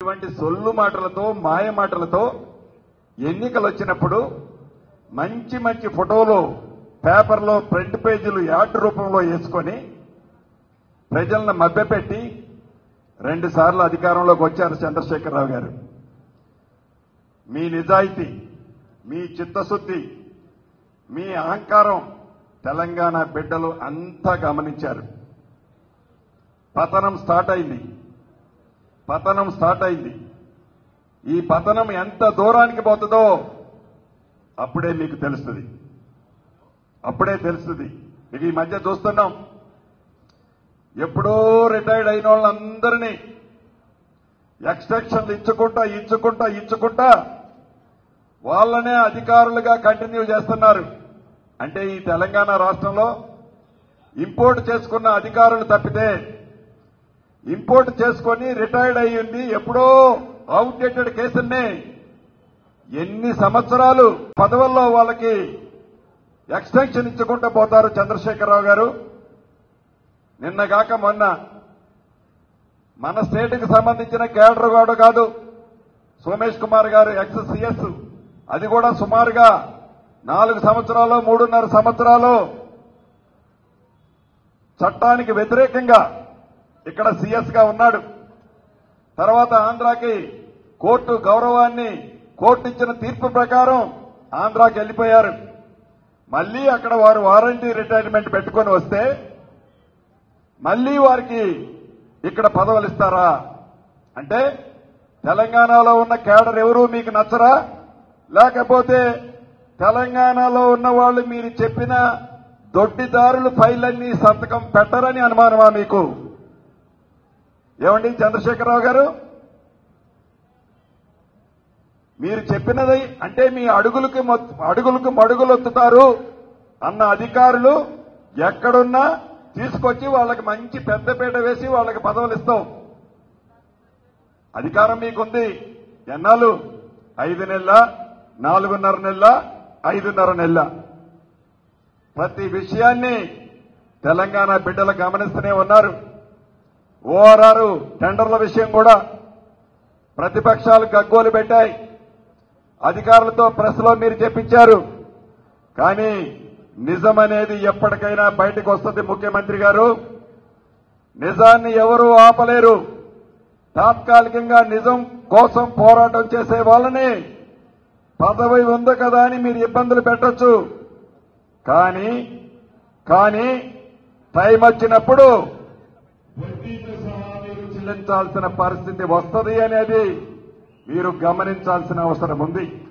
ఇటువంటి సొల్లు మాటలతో మాయ మాటలతో ఎన్నికలు వచ్చినప్పుడు మంచి మంచి ఫోటోలు పేపర్లో ఫ్రంట్ పేజీలు యాడ్ రూపంలో వేసుకొని ప్రజలను మభ్యపెట్టి రెండు సార్లు అధికారంలోకి వచ్చారు చంద్రశేఖరరావు గారు మీ నిజాయితీ మీ చిత్తశుద్ధి మీ అహంకారం తెలంగాణ బిడ్డలు అంతా గమనించారు పతనం స్టార్ట్ అయింది పతనం స్టార్ట్ అయింది ఈ పతనం ఎంత దూరానికి పోతుందో అప్పుడే మీకు తెలుస్తుంది అప్పుడే తెలుస్తుంది ఇక ఈ మధ్య చూస్తున్నాం ఎప్పుడో రిటైర్డ్ అయిన వాళ్ళందరినీ ఎక్స్టెన్షన్లు ఇచ్చుకుంటా ఇచ్చుకుంటా ఇచ్చుకుంటా వాళ్ళనే అధికారులుగా కంటిన్యూ చేస్తున్నారు అంటే ఈ తెలంగాణ రాష్ట్రంలో ఇంపోర్ట్ చేసుకున్న అధికారులు తప్పితే ఇంపోర్ట్ చేసుకొని రిటైర్డ్ అయ్యింది ఎప్పుడో అవుట్డేటెడ్ కేసుల్ని ఎన్ని సంవత్సరాలు పదవుల్లో వాళ్ళకి ఎక్స్టెన్షన్ ఇచ్చుకుంటూ పోతారు చంద్రశేఖరరావు గారు నిన్నగాక మొన్న మన స్టేట్కి సంబంధించిన కేడర్ కూడా కాదు సోమేష్ కుమార్ గారు ఎక్స్ సిఎస్ అది కూడా సుమారుగా నాలుగు సంవత్సరాలు మూడున్నర సంవత్సరాలు చట్టానికి వ్యతిరేకంగా ఇక్కడ సిఎస్ గా ఉన్నాడు తర్వాత ఆంధ్రాకి కోర్టు గౌరవాన్ని కోర్టు ఇచ్చిన తీర్పు ప్రకారం ఆంధ్రాకి వెళ్ళిపోయారు మళ్ళీ అక్కడ వారు వారంటీ రిటైర్మెంట్ పెట్టుకొని వస్తే మళ్ళీ వారికి ఇక్కడ పదవులు ఇస్తారా అంటే తెలంగాణలో ఉన్న కేడర్ ఎవరు మీకు నచ్చరా లేకపోతే తెలంగాణలో ఉన్న వాళ్ళు మీరు చెప్పిన దొడ్డిదారులు ఫైళ్ళన్నీ సంతకం పెట్టరని అనుమానమా మీకు ఏమండి చంద్రశేఖరరావు గారు మీరు చెప్పినది అంటే మీ అడుగులకు మొ- అడుగులకు మడుగులొత్తుతారు అన్న అధికారులు ఎక్కడున్నా తీసుకొచ్చి వాళ్ళకి మంచి పెద్దపీట వేసి వాళ్ళకి పదవులు ఇస్తాం అధికారం మీకుంది ఎన్నాళ్ళు ఐదు నెలల నాలుగున్నర నెలల ఐదున్నర నెలల ప్రతి విషయాన్ని తెలంగాణ బిడ్డలు గమనిస్తూనే ఉన్నారు ఓఆర్ఆర్ టెండర్ల విషయం కూడా ప్రతిపక్షాలు గగ్గోలు పెట్టాయి అధికారులతో ప్రెస్లో మీరు చెప్పించారు కానీ నిజం అనేది ఎప్పటికైనా బయటకు వస్తుంది ముఖ్యమంత్రి గారు నిజాన్ని ఎవరూ ఆపలేరు తాత్కాలికంగా నిజం కోసం పోరాటం చేసే వాళ్ళని పదవి ఉంది కదా అని మీరు ఇబ్బందులు పెట్టొచ్చు కానీ కానీ టైం వచ్చినప్పుడు వడ్డీతో సహా మీరు చెల్లించాల్సిన పరిస్థితి వస్తుంది అనేది మీరు గమనించాల్సిన అవసరం ఉంది